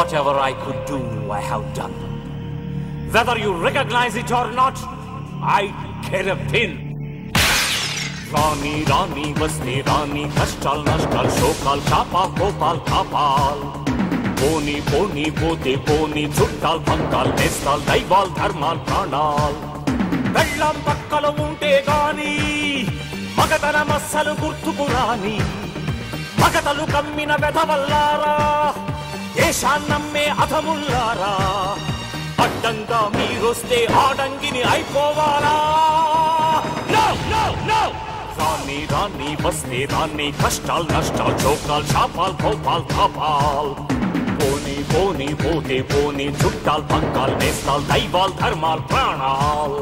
Whatever I could do, I have done. Whether you recognize it or not, I care a pin. రాణి రాణి వస్తే రాణి కష్టాలు నష్టాలు శోకాలు కాపా కోపాలు కాపాల్ పోని పోని పోతే పోని చుట్టాలు పంకాలు నేస్తాలు దైవాల్ ధర్మాలు ప్రాణాల్ వెళ్ళం పక్కలో ఉంటే గాని మగతన మస్సలు గుర్తుకు రాని మగతలు కమ్మిన వెధవల్లారా దేశాన్నమ్మే అధముల్లారా అడ్డంగా మీరొస్తే ఆడంగిని అయిపోవాలా No, no, no! రాని రాని వస్తే రాని కష్టాలు నష్టాలు చోకాలు శాపాలు కోపాలు తాపాల్ పోని పోని పోతే పోని చుట్టాలు పంకాలు నేస్తాలు దైవాలు ధర్మాలు ప్రాణాలు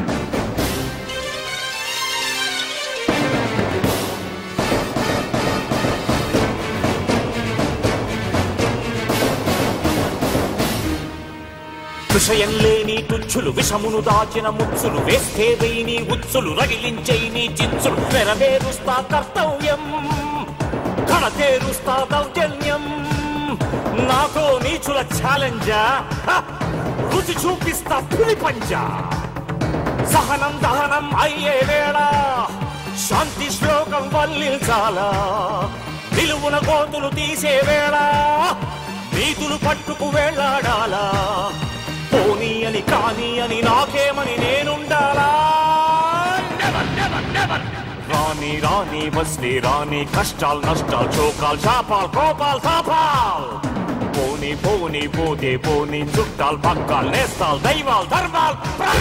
విషయం లేని తుచ్చులు విషమును దాచిన ముచ్చులు వేస్తే వేయిని ఉచ్చులు రగిలించేని చిచ్చులు నెరవేరుస్తా కర్తవ్యం కడతేరుస్తా దౌర్జన్యం నాతో నీచుల ఛాలెంజా హ! రుచి చూపిస్తా పులి పంజా సహనం దహనం అయ్యే వేళ శాంతి శ్లోకం వల్లించాలా నిలువున కోతులు తీసే వేళ నీతులు పట్టుకు వేళాడాలా పోనీ అని కానీ అని నాకేమని నేనుండాలా Never, never, never. రాని రాని వస్తే రాని కష్టాలు నష్టాలు చోకాలు శాపాలు కోపాలు తాపాలు పోని పోని పోతే పోని చుట్టాలు పక్కాలు నేస్తాలు దైవాలు ధర్మాలు ప్రా-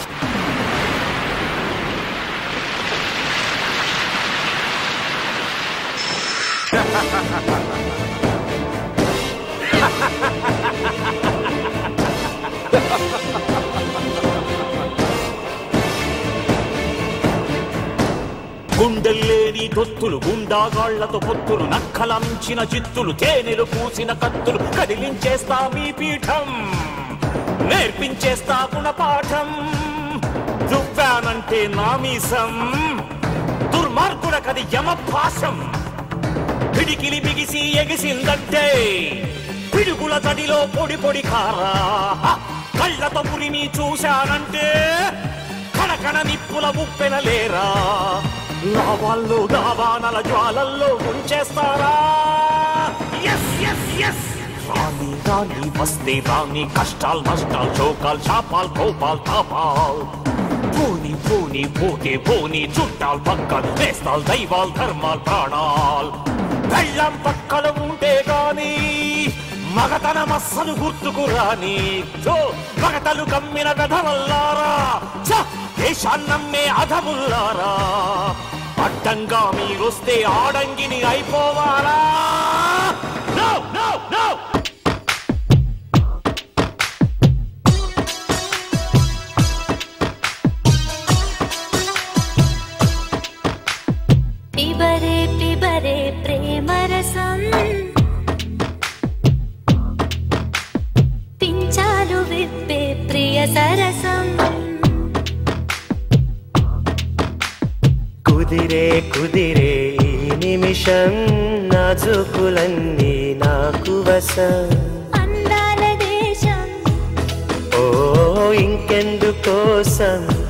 గుండెల్లేని తొత్తులు గుండాగాళ్లతో పొత్తులు నక్కలంచిన చిత్తులు తేనెలు పూసిన కత్తులు కదిలించేస్తా మీ పీఠం నేర్పించేస్తా గుణపాఠం దువ్వానంటే నామీసం దుర్మార్గుడకది యమపాశం పిడికిలి బిగిసి ఎగిసిందంటే పిడుగుల తడిలో పొడి పొడి కారా కళ్ళతో పురిమి చూశానంటే కణకణ నిప్పుల ఉప్పెనలేరా లావాల్లో దావానల జ్వాలల్లో ఉంచేస్తారా ఎస్ ఎస్ ఎస్ రాని రాని వస్తే రాని కష్టాలు నష్టాలు చోకాలు శాపాలు కోపాలు తాపాలు పోని పోని పోతే పోని చుట్టాలు పక్కలు వేస్తాలు దైవాలు ధర్మాలు ప్రాణాలు వెళ్ళం పక్కన ఉంటే గాని మగతన మస్సలు గుర్తుకు రాని తో మగతలు కమ్మిన వెధవల్లారా ఛ! దేశాన్నమ్మే అధముల్లారా అడ్డంగా మీరొస్తే ఆడంగిని అయిపోవాలా No, no, no! పిబరే పిబరే ప్రేమరసం పించాలు విప్పే ప్రియ సరసం కుదిరే కుదిరే ఈ నిమిషం నాజుకులన్నీ నాకు వశం అందాల దేశం ఓ ఇంకెందుకోసం